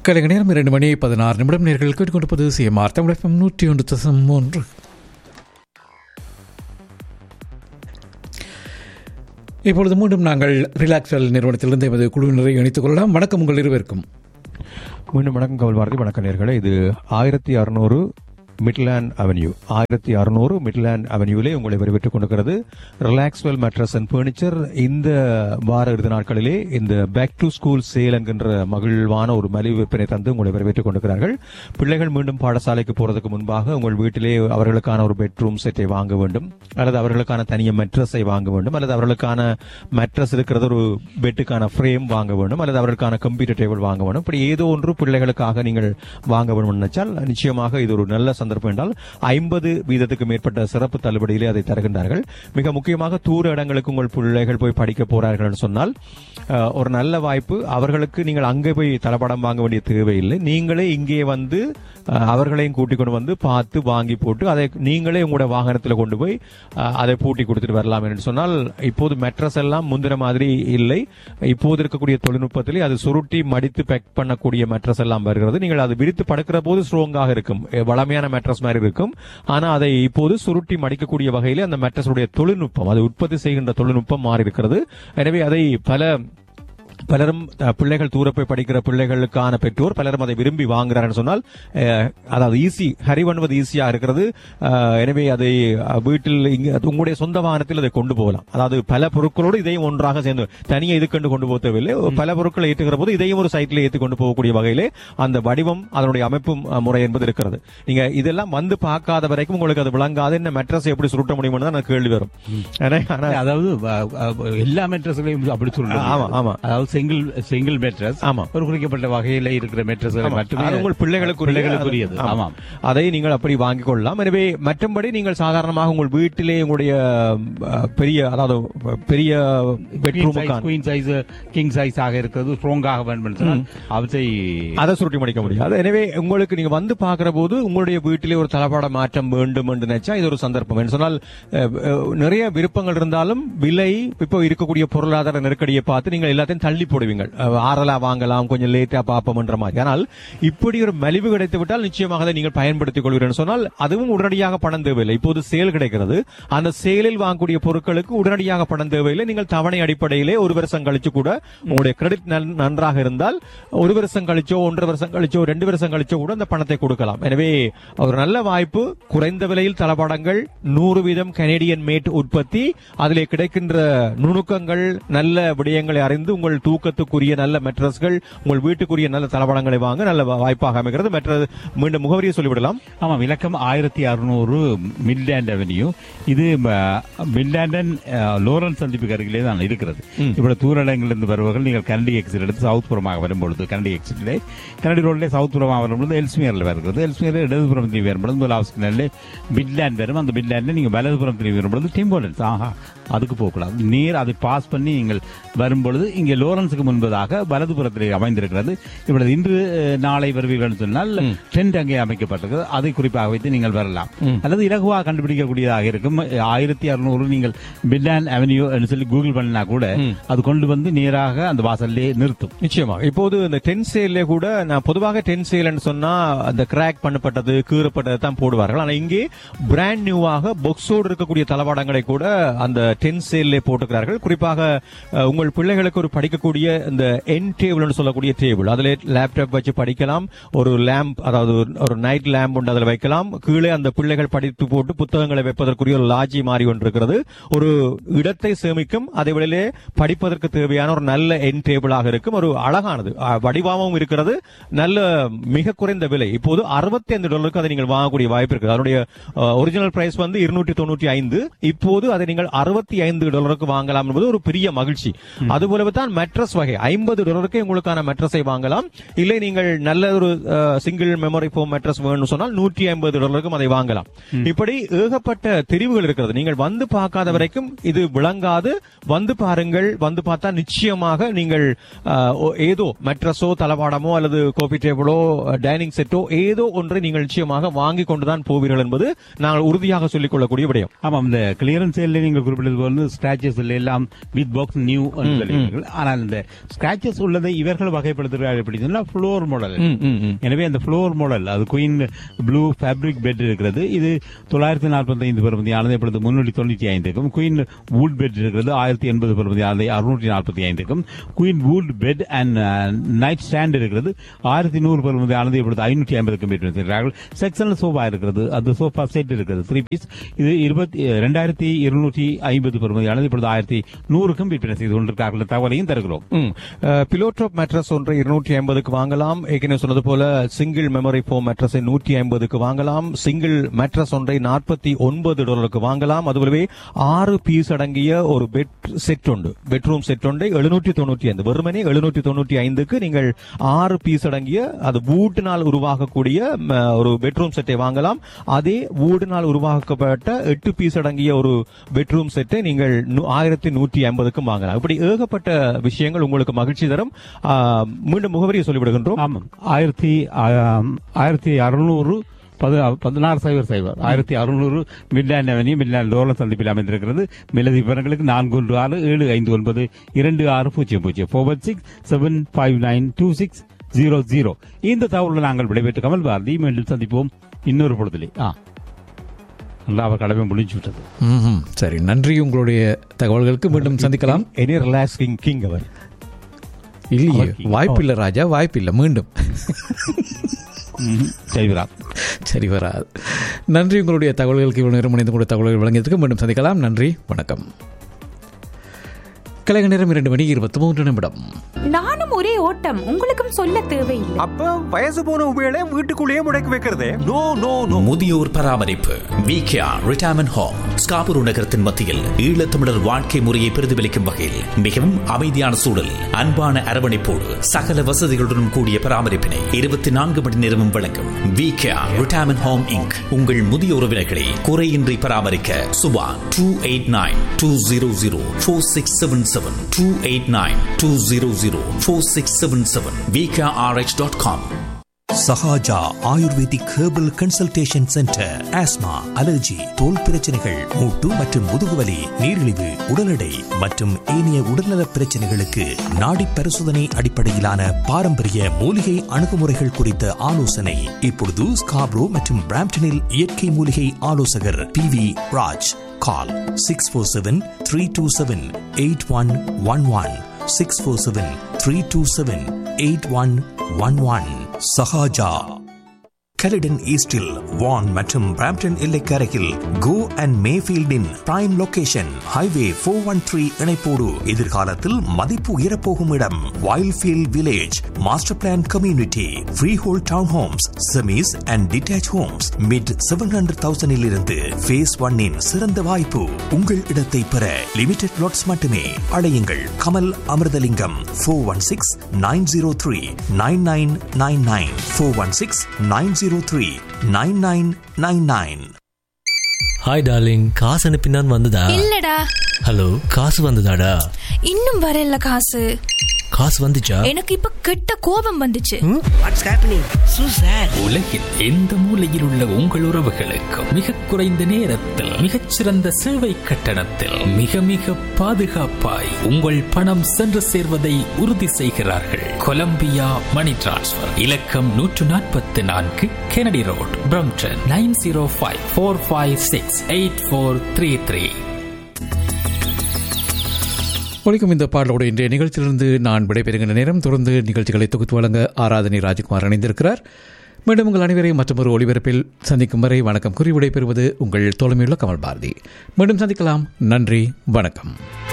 கலைஞர் நேரம் இரண்டு மணி பதினாறு நிமிடம் நேர்கள் கேட்டுக்கொண்டிருப்பது சிஎம்ஆர் தமிழ் எஃப்எம் நூற்றி ஒன்று தசம் மூன்று இப்பொழுது மீண்டும் நாங்கள் ரிலாக்ஸல் நிறுவனத்திலிருந்து எமது குழுவினரை இணைத்துக் கொள்ளலாம் வணக்கம் உங்கள் இருவருக்கும் மீண்டும் வணக்கம் கவல் பாரதி வணக்கம் நேர்களே இது ஆயிரத்தி அறுநூறு மிட்லேண்ட் அவென்யூ ஆயிரத்தி அறுநூறு மிட்லேண்ட் அவென்யூவிலே உங்களை வரவேற்றுக் கொண்டிருக்கிறது ரிலாக்ஸ்வெல் மேட்ரஸ் அண்ட் ஃபர்னிச்சர் இந்த வார இறுதி நாட்களிலே இந்த பேக் டு ஸ்கூல் சேல் என்கின்ற மகிழ்வான ஒரு மலிவு விற்பனை தந்து உங்களை வரவேற்றுக் கொண்டிருக்கிறார்கள் பிள்ளைகள் மீண்டும் பாடசாலைக்கு போறதுக்கு முன்பாக உங்கள் வீட்டிலே அவர்களுக்கான ஒரு பெட்ரூம் செட்டை வாங்க வேண்டும் அல்லது அவர்களுக்கான தனிய மெட்ரஸை வாங்க வேண்டும் அல்லது அவர்களுக்கான மெட்ரஸ் இருக்கிறது ஒரு பெட்டுக்கான ஃப்ரேம் வாங்க வேண்டும் அல்லது அவர்களுக்கான கம்ப்யூட்டர் டேபிள் வாங்க வேண்டும் இப்படி ஏதோ ஒன்று பிள்ளைகளுக்காக நீங்கள் வாங்க வேண்டும் நினைச்சால் நிச்சயமாக இது ஒரு நல்ல சந்தர்ப்பம் என்றால் ஐம்பது வீதத்துக்கு மேற்பட்ட சிறப்பு தள்ளுபடியிலே அதை தருகின்றார்கள் மிக முக்கியமாக தூர இடங்களுக்கு உங்கள் பிள்ளைகள் போய் படிக்க போறார்கள் என்று சொன்னால் அஹ், ஒரு நல்ல வாய்ப்பு அவர்களுக்கு நீங்கள் அங்கே போய் தளபடம் வாங்க வேண்டிய தேவையில்லை நீங்களே இங்கே வந்து அஹ், அவர்களையும் கூட்டிக் கொண்டு வந்து பார்த்து வாங்கி போட்டு அதை நீங்களே உங்களோட வாகனத்தில் கொண்டு போய் அஹ், அதை பூட்டி கொடுத்துட்டு வரலாம் என்று சொன்னால் இப்போது மெட்ரஸ் எல்லாம் முந்தின மாதிரி இல்லை இப்போது இருக்கக்கூடிய தொழில்நுட்பத்திலே அது சுருட்டி மடித்து பேக் பண்ணக்கூடிய மெட்ரஸ் எல்லாம் வருகிறது நீங்கள் அது விரித்து படுக்கிற போது ஸ்ட்ராங்காக இருக்கும் எ, வளமையான மெட்ரஸ் மாதிரி இருக்கும் ஆனா அதை இப்போது சுருட்டி மடிக்கக்கூடிய வகையிலே அந்த மெட்ரஸ் உடைய தொழில்நுட்பம் அது உற்பத்தி செய்கின்ற தொழில்நுட்பம் மாறி இருக்கிறது எனவே அதை பல பலரும் அஹ், பிள்ளைகள் தூர போய் படிக்கிற பிள்ளைகளுக்கான பெற்றோர் பலரும் அதை விரும்பி வாங்குறாருன்னு சொன்னால் அஹ், அதாவது ஈஸி ஹரி பண்ணுவது ஈஸியா இருக்கிறது அஹ், எனவே அதை அஹ், வீட்டில் இங்க அது உங்களுடைய சொந்த வாகனத்தில் அதை கொண்டு போகலாம் அதாவது பல பொருட்களோடு இதையும் ஒன்றாக சேர்ந்து தனியாக இதுக்கண்டு கொண்டு போக தேவையில்லை பல பொருட்களை ஏற்றுகிற போது இதையும் ஒரு சைட்ல ஏற்றி கொண்டு போகக்கூடிய வகையிலே அந்த வடிவம் அதனுடைய அமைப்பு அஹ், முறை என்பது இருக்கிறது நீங்க இதெல்லாம் வந்து பார்க்காத வரைக்கும் உங்களுக்கு அது விளங்காது என்ன மெட்ரஸ் எப்படி சுருட்ட முடியும்னு தான் எனக்கு கேள்வி வரும் ஆனா- ஆனா அதாவது அஹ், அஹ், எல்லா மெட்ரஸ்களையும் அப்படி சொல்றோம் ஆமா, ஆமா. அதாவது சிங்கிள் சிங்கிள் மெட்ரஸ் ஆமா. ஒரு குறிக்கப்பட்ட வகையில இருக்கிற மெட்ரஸ்களை ஆமா. மட்டுமே அது உங்கள் பிள்ளைகளுக்குரிய- பிள்ளைகளுக்குரியது ஆமா. ஆமாம் அதை நீங்கள் அப்படி வாங்கிக் கொள்ளலாம் எனவே மற்றபடி நீங்கள் சாதாரணமாக உங்கள் வீட்டிலே உங்களுடைய அஹ், பெரிய அதாவது பெரிய பெட்ரூமுக்கான குயின் சைஸ் கிங் சைஸ் ஆக இருக்கிறது ஸ்ட்ராங்காக வேண்டும் சொன்னால் அவற்றை அதை சுருட்டி முடிக்க முடியாது எனவே உங்களுக்கு நீங்க வந்து பார்க்கிற போது உங்களுடைய வீட்டிலே ஒரு தளபாட மாற்றம் வேண்டும் என்று நினைச்சா இது ஒரு சந்தர்ப்பம் என்று சொன்னால் அஹ், அஹ், நிறைய விருப்பங்கள் இருந்தாலும் விலை இப்போ இருக்கக்கூடிய பொருளாதார நெருக்கடியை பார்த்து நீங்கள் எல்லாத்தையும் தள்ளி போடுவீங்க அஹ், ஆறலா வாங்கலாம் கொஞ்சம் லேட்டா பார்ப்போம் என்ற மாதிரி ஆனால் இப்படி ஒரு மலிவு கிடைத்து விட்டால் நிச்சயமாக அதை நீங்கள் பயன்படுத்திக் கொள்வீர்கள் சொன்னால் அதுவும் உடனடியாக பணம் தேவையில்லை இப்போது சேல் கிடைக்கிறது அந்த சேலில் வாங்கக்கூடிய பொருட்களுக்கு உடனடியாக பணம் தேவையில்லை நீங்கள் தவணை அடிப்படையிலே ஒரு வருஷம் கழிச்சு கூட உங்களுடைய கிரெடிட் நன்றாக இருந்தால் ஒரு வருஷம் கழிச்சோ ஒன்றரை வருஷம் கழிச்சோ ரெண்டு வருஷம் கழிச்சோ கூட அந்த பணத்தை கொடுக்கலாம் எனவே ஒரு நல்ல வாய்ப்பு குறைந்த விலையில் தளபாடங்கள் நூறு வீதம் கனேடியன் மேட் உற்பத்தி அதிலே கிடைக்கின்ற நுணுக்கங்கள் நல்ல விடயங்களை அறிந்து உங்கள் தூக்கத்துக்குரிய நல்ல மெட்ரஸ்கள் உங்கள் வீட்டுக்குரிய நல்ல தளபாடங்களை வாங்க நல்ல வா- வாய்ப்பாக அமைகிறது மெட்ரஸ் மீண்டும் முகவரியை சொல்லிவிடலாம் ஆமாம் இலக்கம் ஆயிரத்தி அறுநூறு மிட்லேண்ட் அவென்யூ இது மிட்லேண்டன் லோரன்ஸ் சந்திப்புக்கு அருகிலே தான் இருக்கிறது இப்படி தூரடங்களிலிருந்து வருபவர்கள் நீங்கள் கனடி எக்ஸிட் எடுத்து சவுத் புறமாக வரும்பொழுது கனடி எக்ஸிட்லே கனடி ரோட்ல சவுத் புறமாக வரும்பொழுது எல்ஸ்மியர்ல வருகிறது எல்ஸ்மியர் இடதுபுறம் திரும்பி வரும்பொழுது முதலாவது மிட்லேண்ட் வரும் அந்த மிட்லேண்ட்ல நீங்க வலதுபுறம் திரும்பி வரும்பொழுது டிம்போலன்ஸ் ஆஹா அதுக்கு போகக்கூடாது நேர் அதை பாஸ் பண்ணி நீங்கள் வரும்பொழுது இங்கே லோரன்ஸுக்கு முன்பதாக வலதுபுறத்தில் அமைந்திருக்கிறது இப்பொழுது இன்று அஹ், நாளை வருவீர்கள் சொன்னால் டென்ட் அங்கே அமைக்கப்பட்டிருக்கிறது அதை குறிப்பாக வைத்து நீங்கள் வரலாம் அல்லது இலகுவாக கண்டுபிடிக்கக்கூடியதாக இருக்கும் ஆயிரத்தி அறுநூறு நீங்கள் பில்லான் அவென்யூ என்று சொல்லி கூகுள் பண்ணினா கூட அது கொண்டு வந்து நேராக அந்த வாசல்லே நிறுத்தும் நிச்சயமா இப்போது இந்த டென் சேல்ல கூட நான் பொதுவாக டென் சேல்னு சொன்னா அந்த கிராக் பண்ணப்பட்டது கீறப்பட்டது தான் போடுவார்கள் ஆனா இங்கே பிராண்ட் நியூவாக பொக்ஸோடு இருக்கக்கூடிய தளவாடங்களை கூட அந்த டென் சேல்ல போட்டுக்கிறார்கள் குறிப்பாக அஹ், உங்கள் பிள்ளைகளுக்கு ஒரு படிக்கக்கூடிய இந்த என் டேபிள்னு சொல்லக்கூடிய டேபிள் அதுல லேப்டாப் வச்சு படிக்கலாம் ஒரு லேம்ப் அதாவது ஒரு- ஒரு நைட் லேம்ப் ஒன்று அதில் வைக்கலாம் கீழே அந்த பிள்ளைகள் படித்து போட்டு புத்தகங்களை வைப்பதற்குரிய ஒரு லாஜி மாறி ஒன்று இருக்கிறது ஒரு இடத்தை சேமிக்கும் அதை விடலே படிப்பதற்கு தேவையான ஒரு நல்ல என் டேபிளாக இருக்கும் ஒரு அழகானது அஹ், வடிவமாகவும் இருக்கிறது நல்ல மிக குறைந்த விலை இப்போது அறுபத்தி ஐந்து டாலருக்கு அதை நீங்கள் வாங்கக்கூடிய வாய்ப்பு இருக்குது அதனுடைய ஒரிஜினல் பிரைஸ் வந்து இருநூற்றி தொண்ணூற்றி ஐந்து இப்போது அதை நீங்கள் அறுபத்தி ஐந்து டாலருக்கு வாங்கலாம் என்பது ஒரு பெரிய மகிழ்ச்சி அதுபோலவே தான் மெட்ரஸ் வகை ஐம்பது டாலருக்கு உங்களுக்கான மெட்ரஸை வாங்கலாம் இல்லை நீங்கள் நல்ல ஒரு சிங்கிள் மெமரி ஃபோம் மெட்ரஸ் வேணும்னு சொன்னால் நூற்றி ஐம்பது டாலருக்கும் அதை வாங்கலாம் இப்படி ஏகப்பட்ட தெரிவுகள் இருக்கிறது நீங்கள் வந்து பார்க்காத வரைக்கும் இது விளங்காது வந்து பாருங்கள் வந்து பார்த்தா நிச்சயமாக நீங்கள் அஹ், ஓ- ஏதோ மெட்ரஸோ தளவாடமோ அல்லது கோபி டேபிளோ டைனிங் செட்டோ ஏதோ ஒன்றை நீங்கள் நிச்சயமாக வாங்கி கொண்டுதான் போவீர்கள் என்பது நாங்கள் உறுதியாக சொல்லிக் கொள்ளக்கூடிய விடயம் ஆமாம் இந்த கிளியரன்ஸ் சேல்ல நீங்கள் குறிப்பிட்டது போல ஸ்கிராச்சஸ் எல்லாம் வித் பாக்ஸ் நியூ ஆனால் இந்த அந்த ஸ்கிராச்சஸ் உள்ளதை இவர்கள் வகைப்படுத்துகிறார்கள் எப்படி சொன்னா ஃப்ளோர் மாடல் ம், ம், ம். எனவே அந்த ஃப்ளோர் மாடல் அது குயின் ப்ளூ ஃபேப்ரிக் பெட் இருக்கிறது இது தொள்ளாயிரத்தி நாற்பத்தி ஐந்து பெறுமதியானது இப்பொழுது முன்னூற்றி தொண்ணூற்றி ஐந்துக்கும் குயின் வூட் பெட் இருக்கிறது ஆயிரத்தி எண்பது பெறுமதியானது அறுநூற்றி நாற்பத்தி ஐந்துக்கும் queen wood bed and night stand இருக்கிறது ஆயிரத்தி நூறு பெறுமதியானது இப்பொழுது ஐநூற்றி ஐம்பதுக்கும் பெற்றிருக்கிறார்கள் செக்ஷனல் சோஃபா இருக்கிறது அது சோஃபா செட் இருக்கிறது த்ரீ பீஸ் இது இருபத்தி ரெண்டாயிரத்தி இருநூற்றி ஐம்பது பெறுமதியானது இப்பொழுது ஆயிரத்தி நூறுக்கும் விற்பனை செய்து கொண்டிருக்கிறார்கள் தகவலையும் தருகிறோம் பிலோட்ரோப் மேட்ரஸ் ஒன்றை இருநூற்றி ஐம்பதுக்கு வாங்கலாம் ஏற்கனவே சொன்னது போல சிங்கிள் மெமரி ஃபோம் மேட்ரஸை நூற்றி ஐம்பதுக்கு வாங்கலாம் சிங்கிள் மேட்ரஸ் ஒன்றை நாற்பத்தி ஒன்பது டாலருக்கு வாங்கலாம் அதுபோலவே ஆறு பீஸ் அடங்கிய ஒரு பெட் செட் உண்டு பெட்ரூம் செட் ஒன்றை எழுநூற்றி தொண்ணூற்றி ஐந்து வெறுமனே எழுநூற்றி தொண்ணூற்றி ஐந்துக்கு நீங்கள் ஆறு பீஸ் அடங்கிய அது வூட்டினால் உருவாகக்கூடிய ம, ஒரு பெட்ரூம் செட்டை வாங்கலாம் அதே வூடினால் உருவாக்கப்பட்ட எட்டு பீஸ் அடங்கிய ஒரு பெட்ரூம் செட்டை நீங்கள் நூ- ஆயிரத்தி நூற்றி ஐம்பதுக்கும் வாங்கலாம் இப்படி ஏகப்பட்ட விஷயங்கள் உங்களுக்கு மகிழ்ச்சி தரும் ஆ, மீண்டும் முகவரியை சொல்லிவிடுகின்றோம் ஆமாம் ஆயிரத்தி ஆம், ஆயிரத்தி அறுநூறு பது- பதினாறு சைபர் சைபர் ஆயிரத்தி அறுநூறு மிட்லேண்ட் அவென்யூ மிட்லேண்ட் லோரன் சந்திப்பில் அமைந்திருக்கிறது மேலதி விவரங்களுக்கு நான்கு ஒன்று ஆறு ஏழு ஐந்து ஒன்பது இரண்டு ஆறு பூஜ்ஜியம் பூஜ்ஜியம் four six seven five nine two six zero zero இந்த தகவலில் நாங்கள் விடைபெற்று கமல் பாரதி மீண்டும் சந்திப்போம் இன்னொரு பொழுதிலே ஆ நல்லா அவர் கடமை முடிஞ்சு விட்டது ம்ஹும். சரி நன்றி உங்களுடைய தகவல்களுக்கு மீண்டும் சந்திக்கலாம் எனி ரிலாக்ஸிங் கிங் அவர் இல்லையே வாய்ப்பில்லை ராஜா வாய்ப்பில்லை மீண்டும் செய்வரா சரி வராது நன்றி உங்களுடைய தகவல்களுக்கு இவ்வளவு நேரம் இணைந்து கூட தகவல்கள் வழங்கியதற்கு மீண்டும் சந்திக்கலாம் நன்றி வணக்கம் கலைக நேரம் இரண்டு மணி இருபத்தி மூன்று நிமிடம் நானும் ஒரே ஓட்டம் உங்களுக்கும் சொல்ல தேவையில்லை அப்ப வயசு போன உபயோக வீட்டுக்குள்ளேயே முடக்கி வைக்கிறதே நோ நோ நோ முதியோர் பராமரிப்பு விகேஆ ரிட்டையர்மெண்ட் ஹோம் ஸ்காபுரு நகரத்தின் மத்தியில் ஈழத்தமிழர் வாழ்க்கை முறையை பிரதிபலிக்கும் வகையில் மிகவும் அமைதியான சூழல் அன்பான அரவணைப்போடு சகல வசதிகளுடன் கூடிய பராமரிப்பினை இருபத்தி நான்கு மணி நேரமும் வழங்கும் விகேஆ ரிட்டையர்மெண்ட் ஹோம் இங்க் உங்கள் முதிய உறவினர்களை குறையின்றி பராமரிக்க Subha two eight nine two zero zero four six seven seven two eight nine two zero zero four six seven seven VKRH dot com Sahaja Ayurvedic herbal consultation centre asthma allergy தோல் பிரச்சனைகள் மூட்டு மற்றும் முதுகுவலி நீரிழிவு உடல் எடை மற்றும் ஏனைய உடல்நலப் பிரச்சனைகளுக்கு நாடி பரிசோதனை அடிப்படையிலான பாரம்பரிய மூலிகை அணுகுமுறைகள் குறித்த ஆலோசனை இப்பொழுது ஸ்காப்ரோ மற்றும் பிராம்டனில் இயற்கை மூலிகை ஆலோசகர் B V Raj call six four seven three two seven eight one one one six four seven three two seven eight one one one Sahaja Caledon ஈஸ்டில் வான் மற்றும் பிராம்டன் எல்லைக்கரையில் கோ அண்ட் மேஃபீல்டின் prime location highway four one three இணைப்போடு எதிர்காலத்தில் மதிப்பு உயரப்போகும் இடம் Wildfield village master plan community freehold town homes semis and detached homes mid seven hundred thousand இருந்து ஃபேஸ் ஒன்னின் சிறந்த வாய்ப்பு உங்கள் இடத்தை பெற லிமிடெட் லாட்ஸ் மட்டுமே அழையுங்கள் Kamal Amirthalingam four one six nine zero three nine nine nine nine four one six nine zero three nine nine nine nine hi darling காசு அனுப்பினான் வந்ததா இல்லடா ஹலோ காசு வந்ததாடா இன்னும் வரல காசு காசு வந்துச்சா எனக்கு இப்ப கெட்ட கோபம் வந்துச்சு உலகில் எந்த மூலையில் உள்ள உங்கள் உறவுகளுக்கும் மிக குறைந்த நேரத்தில் மிகச்சிறந்த சேவை கட்டணத்தில் மிக மிக பாதுகாப்பாய் உங்கள் பணம் சென்று சேர்வதை உறுதி செய்கிறார்கள் கொலம்பியா மணி டிரான்ஸ்ஃபர் இலக்கம் நூற்று நாற்பத்தி நான்கு Kennedy road Brampton nine zero five four five six eight four three three ஒழிக்கும் இந்த பாடலோடு இன்றைய நிகழ்ச்சியிலிருந்து நான் விடைபெறுகின்ற நேரம் தொடர்ந்து நிகழ்ச்சிகளை தொகுத்து வழங்க ஆராதனை ராஜ்குமார் இணைந்திருக்கிறார் மீண்டும் உங்கள் அனைவரையும் மற்றொரு ஒளிபரப்பில் சந்திக்கும் வரை வணக்கம் கூறி விடைபெறுவது உங்கள் தோழமையுள்ள கமல் பாரதி மீண்டும் சந்திக்கலாம் நன்றி வணக்கம்